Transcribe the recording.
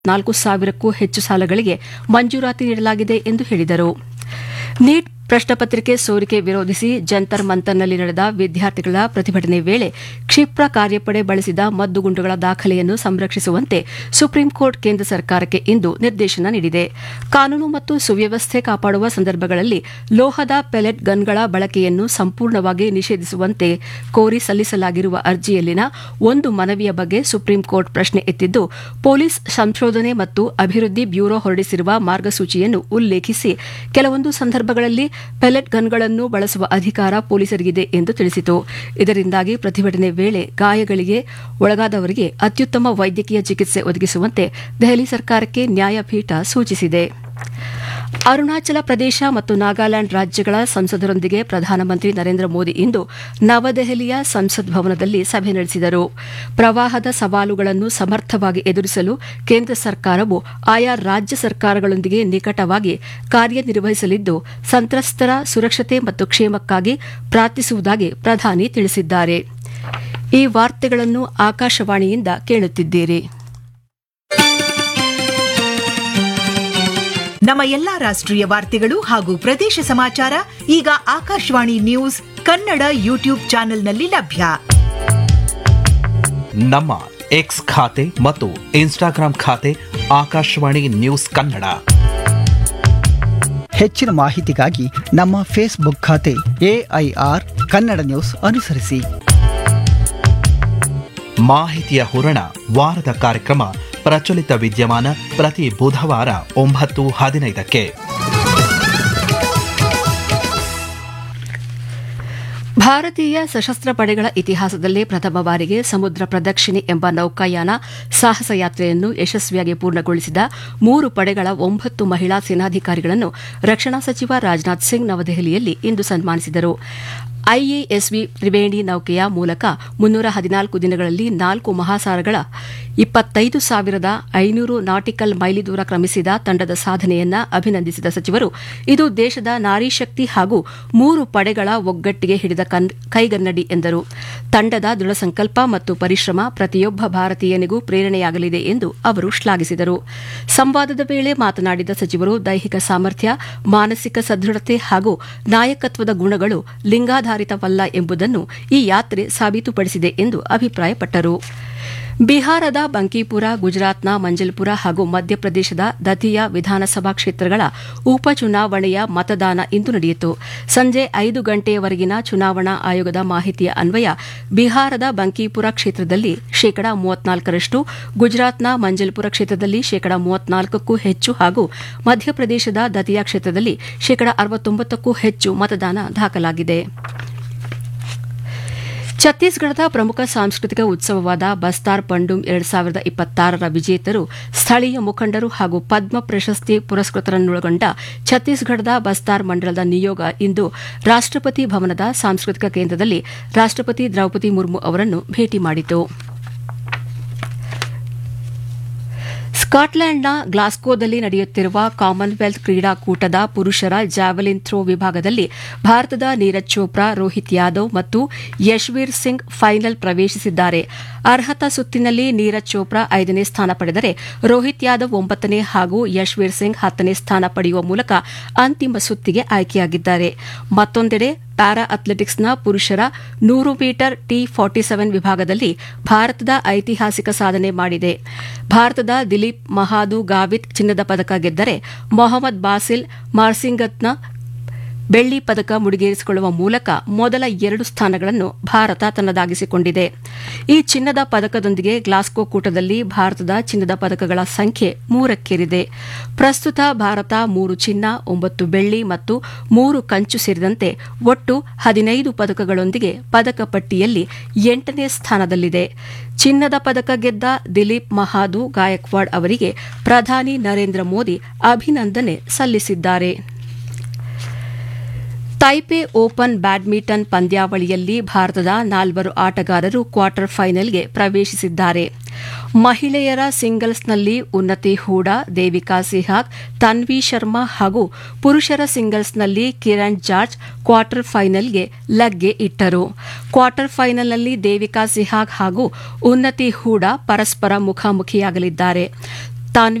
ನಾಲ್ಕು ಸಾವಿರಕ್ಕೂ ಹೆಚ್ಚು ಸಾಲಗಳಿಗೆ ಮಂಜೂರಾತಿ ನೀಡಲಾಗಿದೆ ಎಂದು ಹೇಳಿದರು ನೀಟ್ ಪ್ರಶ್ನಪತ್ರಿಕೆ ಸೋರಿಕೆ ವಿರೋಧಿಸಿ ಜಂತರ್ ಮಂತರ್ನಲ್ಲಿ ನಡೆದ ವಿದ್ಯಾರ್ಥಿಗಳ ಪ್ರತಿಭಟನೆ ವೇಳೆ ಕ್ಷಿಪ್ರ ಕಾರ್ಯಪಡೆ ಬಳಸಿದ ಮದ್ದುಗುಂಡುಗಳ ದಾಖಲೆಯನ್ನು ಸಂರಕ್ಷಿಸುವಂತೆ ಸುಪ್ರೀಂ ಕೋರ್ಟ್ ಕೇಂದ್ರ ಸರ್ಕಾರಕ್ಕೆ ಇಂದು ನಿರ್ದೇಶನ ನೀಡಿದೆ ಕಾನೂನು ಮತ್ತು ಸುವ್ಯವಸ್ಥೆ ಕಾಪಾಡುವ ಸಂದರ್ಭಗಳಲ್ಲಿ ಲೋಹದ ಪೆಲೆಟ್ ಗನ್ಗಳ ಬಳಕೆಯನ್ನು ಸಂಪೂರ್ಣವಾಗಿ ನಿಷೇಧಿಸುವಂತೆ ಕೋರಿ ಸಲ್ಲಿಸಲಾಗಿರುವ ಅರ್ಜಿಯಲ್ಲಿನ ಒಂದು ಮನವಿಯ ಬಗ್ಗೆ ಸುಪ್ರೀಂ ಕೋರ್ಟ್ ಪ್ರಶ್ನೆ ಎತ್ತಿದ್ದು ಪೊಲೀಸ್ ಸಂಶೋಧನೆ ಮತ್ತು ಅಭಿವೃದ್ಧಿ ಬ್ಯೂರೋ ಹೊರಡಿಸಿರುವ ಮಾರ್ಗಸೂಚಿಯನ್ನು ಉಲ್ಲೇಖಿಸಿ ಕೆಲವೊಂದು ಸಂದರ್ಭಗಳಲ್ಲಿ ಪೆಲೆಟ್ ಗನ್ಗಳನ್ನು ಬಳಸುವ ಅಧಿಕಾರ ಪೊಲೀಸರಿಗಿದೆ ಎಂದು ತಿಳಿಸಿತು ಇದರಿಂದಾಗಿ ಪ್ರತಿಭಟನೆ ವೇಳೆ ಗಾಯಗಳಿಗೆ ಒಳಗಾದವರಿಗೆ ಅತ್ಯುತ್ತಮ ವೈದ್ಯಕೀಯ ಚಿಕಿತ್ಸೆ ಒದಗಿಸುವಂತೆ ದೆಹಲಿ ಸರ್ಕಾರಕ್ಕೆ ನ್ಯಾಯಪೀಠ ಸೂಚಿಸಿದೆ ಅರುಣಾಚಲ ಪ್ರದೇಶ ಮತ್ತು ನಾಗಾಲ್ಯಾಂಡ್ ರಾಜ್ಯಗಳ ಸಂಸದರೊಂದಿಗೆ ಪ್ರಧಾನಮಂತ್ರಿ ನರೇಂದ್ರ ಮೋದಿ ಇಂದು ನವದೆಹಲಿಯ ಸಂಸತ್ ಭವನದಲ್ಲಿ ಸಭೆ ನಡೆಸಿದರು ಪ್ರವಾಹದ ಸವಾಲುಗಳನ್ನು ಸಮರ್ಥವಾಗಿ ಎದುರಿಸಲು ಕೇಂದ್ರ ಸರ್ಕಾರವು ಆಯಾ ರಾಜ್ಯ ಸರ್ಕಾರಗಳೊಂದಿಗೆ ನಿಕಟವಾಗಿ ಕಾರ್ಯನಿರ್ವಹಿಸಲಿದ್ದು ಸಂತ್ರಸ್ತರ ಸುರಕ್ಷತೆ ಮತ್ತು ಕ್ಷೇಮಕ್ಕಾಗಿ ಪ್ರಾರ್ಥಿಸುವುದಾಗಿ ಪ್ರಧಾನಿ ತಿಳಿಸಿದ್ದಾರೆ ಈ ವಾರ್ತೆಗಳನ್ನು ಆಕಾಶವಾಣಿಯಿಂದ ಕೇಳುತ್ತಿದ್ದೀರಿ ನಮ್ಮ ಎಲ್ಲಾ ರಾಷ್ಟ್ರೀಯ ವಾರ್ತೆಗಳು ಹಾಗೂ ಪ್ರದೇಶ ಸಮಾಚಾರ ಈಗ ಆಕಾಶವಾಣಿ ನ್ಯೂಸ್ ಕನ್ನಡ ಯೂಟ್ಯೂಬ್ ಚಾನೆಲ್ನಲ್ಲಿ ಲಭ್ಯ ನಮ್ಮ ಎಕ್ಸ್ ಖಾತೆ ಮತ್ತು ಇನ್ಸ್ಟಾಗ್ರಾಂ ಖಾತೆ ಆಕಾಶವಾಣಿ ನ್ಯೂಸ್ ಕನ್ನಡ ಹೆಚ್ಚಿನ ಮಾಹಿತಿಗಾಗಿ ನಮ್ಮ ಫೇಸ್ಬುಕ್ ಖಾತೆ ಎಐಆರ್ ಕನ್ನಡ ನ್ಯೂಸ್ ಅನುಸರಿಸಿ ಮಾಹಿತಿಯ ಹೂರಣ ವಾರದ ಕಾರ್ಯಕ್ರಮ ಪ್ರಚಲಿತ ವಿದ್ಯಮಾನ ಪ್ರತಿ ಬುಧವಾರ ಒಂಬತ್ತು ಹದಿನೈದಕ್ಕೆ ಭಾರತೀಯ ಸಶಸ್ತ್ರ ಪಡೆಗಳ ಇತಿಹಾಸದಲ್ಲೇ ಪ್ರಥಮ ಬಾರಿಗೆ ಸಮುದ್ರ ಪ್ರದಕ್ಷಿಣೆ ಎಂಬ ನೌಕಾಯಾನ ಸಾಹಸ ಯಾತ್ರೆಯನ್ನು ಯಶಸ್ವಿಯಾಗಿ ಪೂರ್ಣಗೊಳಿಸಿದ ಮೂರು ಪಡೆಗಳ ಒಂಬತ್ತು ಮಹಿಳಾ ಸೇನಾಧಿಕಾರಿಗಳನ್ನು ರಕ್ಷಣಾ ಸಚಿವ ರಾಜನಾಥ್ ಸಿಂಗ್ ನವದೆಹಲಿಯಲ್ಲಿ ಇಂದು ಸನ್ಮಾನಿಸಿದರು ಐಎಎಸ್ವಿ ತ್ರಿವೇಣಿ ನೌಕೆಯ ಮೂಲಕ ಮುನ್ನೂರ ಹದಿನಾಲ್ಕು ದಿನಗಳಲ್ಲಿ ನಾಲ್ಕು ಮಹಾಸಾಗರಗಳ ಇಪ್ಪತ್ತೈದು ಸಾವಿರದ ಐನೂರು ನಾಟಿಕಲ್ ಮೈಲಿ ದೂರ ಕ್ರಮಿಸಿದ ತಂಡದ ಸಾಧನೆಯನ್ನ ಅಭಿನಂದಿಸಿದ ಸಚಿವರು ಇದು ದೇಶದ ನಾರಿ ಶಕ್ತಿ ಹಾಗೂ ಮೂರು ಪಡೆಗಳ ಒಗ್ಗಟ್ಟಿಗೆ ಹಿಡಿದ ಕೈಗನ್ನಡಿ ಎಂದರು ತಂಡದ ದೃಢ ಸಂಕಲ್ಪ ಮತ್ತು ಪರಿಶ್ರಮ ಪ್ರತಿಯೊಬ್ಬ ಭಾರತೀಯನಿಗೂ ಪ್ರೇರಣೆಯಾಗಲಿದೆ ಎಂದು ಅವರು ಶ್ಲಾಘಿಸಿದರು ಸಂವಾದದ ವೇಳೆ ಮಾತನಾಡಿದ ಸಚಿವರು ದೈಹಿಕ ಸಾಮರ್ಥ್ಯ ಮಾನಸಿಕ ಸದೃಢತೆ ಹಾಗೂ ನಾಯಕತ್ವದ ಗುಣಗಳು ಲಿಂಗಾಧಾರಿತವಲ್ಲ ಎಂಬುದನ್ನು ಈ ಯಾತ್ರೆ ಸಾಬೀತುಪಡಿಸಿದೆ ಎಂದು ಅಭಿಪ್ರಾಯಪಟ್ಟರು ಬಿಹಾರದ ಬಂಕೀಪುರ ಗುಜರಾತ್ನ ಮಂಜಲ್ಪುರ ಹಾಗೂ ಮಧ್ಯಪ್ರದೇಶದ ದತಿಯಾ ವಿಧಾನಸಭಾ ಕ್ಷೇತ್ರಗಳ ಉಪಚುನಾವಣೆಯ ಮತದಾನ ಇಂದು ನಡೆಯಿತು ಸಂಜೆ ಐದು ಗಂಟೆಯವರೆಗಿನ ಚುನಾವಣಾ ಆಯೋಗದ ಮಾಹಿತಿಯ ಅನ್ವಯ ಬಿಹಾರದ ಬಂಕೀಪುರ ಕ್ಷೇತ್ರದಲ್ಲಿ ಶೇಕಡಾ ಮೂವತ್ನಾಲ್ಕರಷ್ಟು ಗುಜರಾತ್ನ ಮಂಜಲ್ಪುರ ಕ್ಷೇತ್ರದಲ್ಲಿ ಶೇಕಡಾ ಮೂವತ್ನಾಲ್ಕಕ್ಕೂ ಹೆಚ್ಚು ಹಾಗೂ ಮಧ್ಯಪ್ರದೇಶದ ದತಿಯಾ ಕ್ಷೇತ್ರದಲ್ಲಿ ಶೇಕಡಾ ಅರವತ್ತೊಂಬತ್ತಕ್ಕೂ ಹೆಚ್ಚು ಮತದಾನ ದಾಖಲಾಗಿದೆ ಛತ್ತೀಸ್ಗಢದ ಪ್ರಮುಖ ಸಾಂಸ್ಕೃತಿಕ ಉತ್ಸವವಾದ ಬಸ್ತಾರ್ ಪಂಡುಮ್ ಎರಡ್ ಸಾವಿರದ ಇಪ್ಪತ್ತಾರರ ವಿಜೇತರು ಸ್ಥಳೀಯ ಮುಖಂಡರು ಹಾಗೂ ಪದ್ಮ ಪ್ರಶಸ್ತಿ ಪುರಸ್ಕೃತರನ್ನೊಳಗೊಂಡ ಛತ್ತೀಸ್ಗಢದ ಬಸ್ತಾರ್ ಮಂಡಲದ ನಿಯೋಗ ಇಂದು ರಾಷ್ಟಪತಿ ಭವನದ ಸಾಂಸ್ಕೃತಿಕ ಕೇಂದ್ರದಲ್ಲಿ ರಾಷ್ಟಪತಿ ದ್ರೌಪದಿ ಮುರ್ಮು ಅವರನ್ನು ಭೇಟಿ ಮಾಡಿತು ಸ್ಕಾಟ್ಲೆಂಡ್ನ ಗ್ಲಾಸ್ಕೋದಲ್ಲಿ ನಡೆಯುತ್ತಿರುವ ಕಾಮನ್ವೆಲ್ತ್ ಕ್ರೀಡಾಕೂಟದ ಪುರುಷರ ಜಾವೆಲಿನ್ ಥ್ರೋ ವಿಭಾಗದಲ್ಲಿ ಭಾರತದ ನೀರಜ್ ಚೋಪ್ರಾ ರೋಹಿತ್ ಯಾದವ್ ಮತ್ತು ಯಶ್ವೀರ್ ಸಿಂಗ್ ಫೈನಲ್ ಪ್ರವೇಶಿಸಿದ್ದಾರೆ ಅರ್ಹತಾ ಸುತ್ತಿನಲ್ಲಿ ನೀರಜ್ ಚೋಪ್ರಾ ಐದನೇ ಸ್ಥಾನ ಪಡೆದರೆ ರೋಹಿತ್ ಯಾದವ್ ಒಂಬತ್ತನೇ ಹಾಗೂ ಯಶ್ವೀರ್ ಸಿಂಗ್ ಹತ್ತನೇ ಸ್ಥಾನ ಪಡೆಯುವ ಮೂಲಕ ಅಂತಿಮ ಸುತ್ತಿಗೆ ಆಯ್ಕೆಯಾಗಿದ್ದಾರೆ ಮತ್ತೊಂದೆಡೆ ಪ್ಯಾರಾ ಅಥ್ಲೆಟಿಕ್ಸ್ನ ಪುರುಷರ ನೂರು ಮೀಟರ್ ಟಿ ಫಾರ್ಟಿ ಸೆವೆನ್ ವಿಭಾಗದಲ್ಲಿ ಭಾರತದ ಐತಿಹಾಸಿಕ ಸಾಧನೆ ಮಾಡಿದೆ ಭಾರತದ ದಿಲೀಪ್ ಮಹಾದು ಗಾವಿತ್ ಚಿನ್ನದ ಪದಕ ಗೆದ್ದರೆ ಮೊಹಮ್ಮದ್ ಬಾಸಿಲ್ ಮಾರ್ಸಿಂಗತ್ನ ಬೆಳ್ಳಿ ಪದಕ ಮುಡಿಗೇರಿಸಿಕೊಳ್ಳುವ ಮೂಲಕ ಮೊದಲ ಎರಡು ಸ್ಥಾನಗಳನ್ನು ಭಾರತ ತನ್ನದಾಗಿಸಿಕೊಂಡಿದೆ ಈ ಚಿನ್ನದ ಪದಕದೊಂದಿಗೆ ಗ್ಲಾಸ್ಕೋ ಕೂಟದಲ್ಲಿ ಭಾರತದ ಚಿನ್ನದ ಪದಕಗಳ ಸಂಖ್ಯೆ ಮೂರಕ್ಕೇರಿದೆ ಪ್ರಸ್ತುತ ಭಾರತ ಮೂರು ಚಿನ್ನ ಒಂಬತ್ತು ಬೆಳ್ಳಿ ಮತ್ತು ಮೂರು ಕಂಚು ಸೇರಿದಂತೆ ಒಟ್ಟು ಹದಿನೈದು ಪದಕಗಳೊಂದಿಗೆ ಪದಕ ಪಟ್ಟಿಯಲ್ಲಿ ಎಂಟನೇ ಸ್ಥಾನದಲ್ಲಿದೆ ಚಿನ್ನದ ಪದಕ ಗೆದ್ದ ದಿಲೀಪ್ ಮಹಾದು ಗಾಯಕ್ವಾಡ್ ಅವರಿಗೆ ಪ್ರಧಾನಿ ನರೇಂದ್ರ ಮೋದಿ ಅಭಿನಂದನೆ ಸಲ್ಲಿಸಿದ್ದಾರೆ ತೈಪೆ ಓಪನ್ ಬ್ಯಾಡ್ಮಿಂಟನ್ ಪಂದ್ಯಾವಳಿಯಲ್ಲಿ ಭಾರತದ ನಾಲ್ವರು ಆಟಗಾರರು ಕ್ವಾರ್ಟರ್ ಫೈನಲ್ಗೆ ಪ್ರವೇಶಿಸಿದ್ದಾರೆ ಮಹಿಳೆಯರ ಸಿಂಗಲ್ಸ್ನಲ್ಲಿ ಉನ್ನತಿ ಹೂಡಾ ದೇವಿಕಾ ಸಿಹಾಗ್ ತನ್ವಿ ಶರ್ಮಾ ಹಾಗೂ ಪುರುಷರ ಸಿಂಗಲ್ಸ್ನಲ್ಲಿ ಕಿರಣ್ ಜಾರ್ಜ್ ಕ್ವಾರ್ಟರ್ ಫೈನಲ್ಗೆ ಲಗ್ಗೆ ಇಟ್ಟರು ಕ್ವಾರ್ಟರ್ ಫೈನಲ್ನಲ್ಲಿ ದೇವಿಕಾ ಸಿಹಾಗ್ ಹಾಗೂ ಉನ್ನತಿ ಹೂಡಾ ಪರಸ್ಪರ ಮುಖಾಮುಖಿಯಾಗಲಿದ್ದಾರೆ ತಾನ್ವಿ